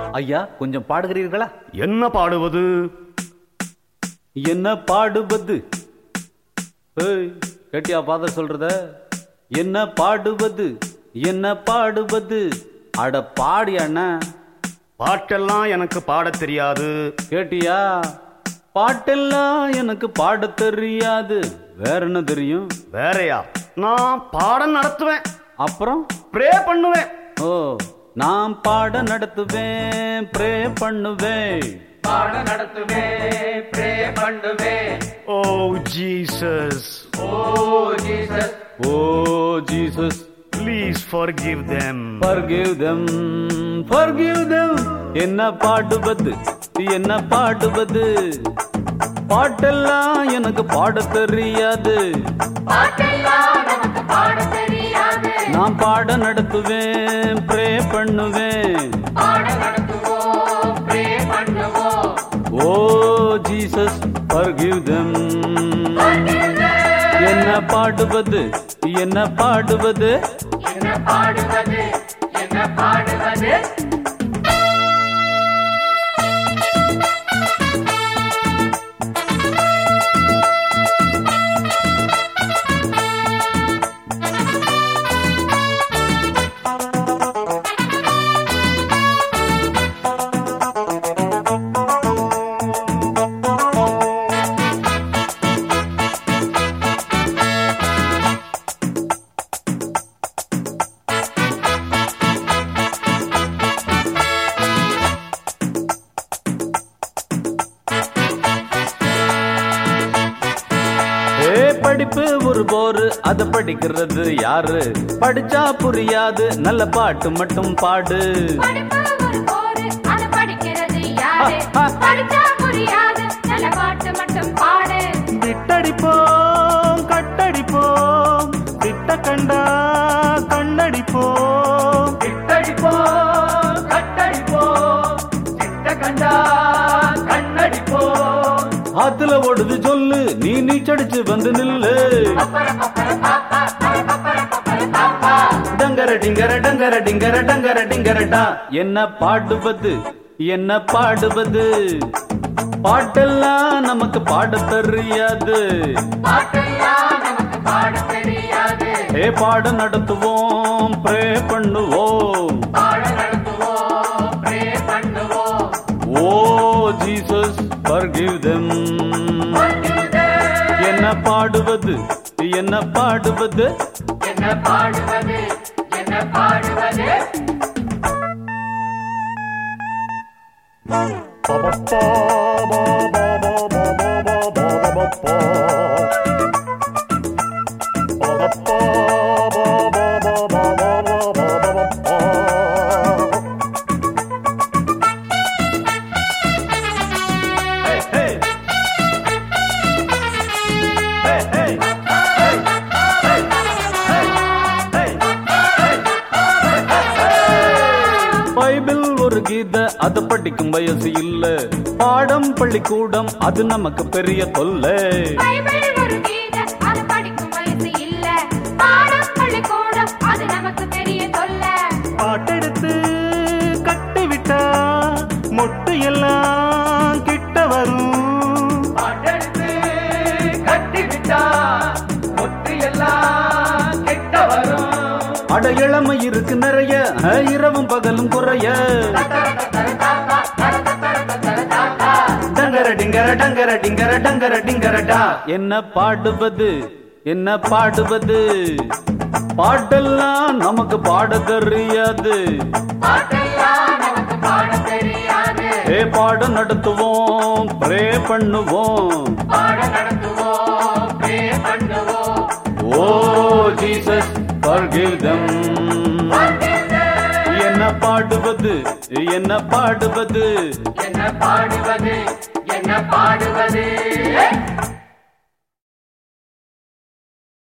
ஐயா கொஞ்சம் பாடுகிறீர்களா என்ன பாடுவது என்ன பாடுவது ஏய் கேட்டியா ஃபாதர் சொல்றத என்ன பாடுவது என்ன பாடுவது அட பாடி அண்ணா பாட்டெல்லாம் எனக்கு பாடத் தெரியாது கேட்டியா பாட்டெல்லாம் எனக்கு பாடத் தெரியாது வேற என்ன தெரியும் வேறயா நான் பாடம் நடத்துவேன் அப்புறம் ப்ரே பண்ணுவேன் ஓ நான் பாட நடத்துவேன் ப்ரே பண்ணுவேன் பாட நடத்துவேன் ப்ரே பண்ணுவேன் O Jesus O Jesus O Jesus please forgive them forgive them forgive them என்ன பாடுவது என்ன பாடுவது பாட்டெல்லாம் எனக்கு பாடத் தெரியாது பாட்டெல்லாம் நமக்கு பாட தெரியாது நான் பாட நடத்துவேன் ப்ரே பண்ணுவேன் பாட நடத்துவோம் ப்ரே பண்ணுவோம் ஓ ஜீசஸ் forgive them என்ன பாடுவது என்ன பாடுவது என்ன பாடுவது என்ன பாடுவது ஏ படிப்பு ஒரு போரு அத படிக்கிறது யாரு படிச்சா புரியாது நல்ல பாட்டு மட்டும் பாடு படிப்பு ஒரு போரு அது படிக்கிறது யாரு படிச்சா புரியாது நல்ல பாட்டு மட்டும் பாடு விட்டடிப்போம் கட்டடிப்போம் விட்ட கண்டா கண்ணடிப்போம் இட்டடிப்போம் கட்டடிப்போம் சிட்ட கண்டா கண்ணடிப்போம் ஆத்துல ஓடுது சொல்லு நீ நீச்சடிச்சு வந்து நில்லு டங்கர டிங்கர டங்கர டிங்கர டங்கர டிங்கரடா என்ன பாடுவது என்ன பாடுவது பாட்டெல்லாம் நமக்கு பாட தெரியாது பாட்டெல்லாம் நமக்கு பாட தெரியாது ஏ பாட நடத்துவோம் ப்ரே பண்ணுவோம் பாட நடத்துவோம் ப்ரே பண்ணுவோம் ஓ ஜீசஸ் forgive them என்ன பாடுவது என்ன பாடுவது என்ன பாடுவது என்ன பாடுவது பைபிள் ஒரு கீத அது படிக்கும் வயசு இல்ல பாடம் பள்ளிக்கூடம் அது நமக்கு பெரிய தொல்லை பைபிள் ஒரு கீதை அது படிக்கும் வயசு இல்ல பாடம் பள்ளிக்கூடம் அது நமக்கு பெரிய தொல்லை பாட்டெடுத்து கட்டி விட்டா மொட்டு எல்லாம் கிட்ட வரும் பாட்டெடுத்து கட்டி விட்டா ஒட்டு எல்லாம் கிட்ட வரும் அட இளமை இருக்கு நிறைய அஹ், இரவும் பகலும் குறைய டங்கர டிங்கர டங்கர டிங்கர டங்கர டிங்கரடா என்ன பாடுவது என்ன பாடுவது பாட்டெல்லாம் நமக்கு பாட தெரியாது பாட்டெல்லாம் நமக்கு பாட தெரியாது ஏ பாட நடத்துவோம் ப்ரே பண்ணுவோம் பாட நடத்துவோம் ப்ரே பண்ணுவோம் ஓ ஜீசஸ் forgive them என்ன பாடுவது என்ன பாடுவது என்ன பாடுவது என்ன பாடுவது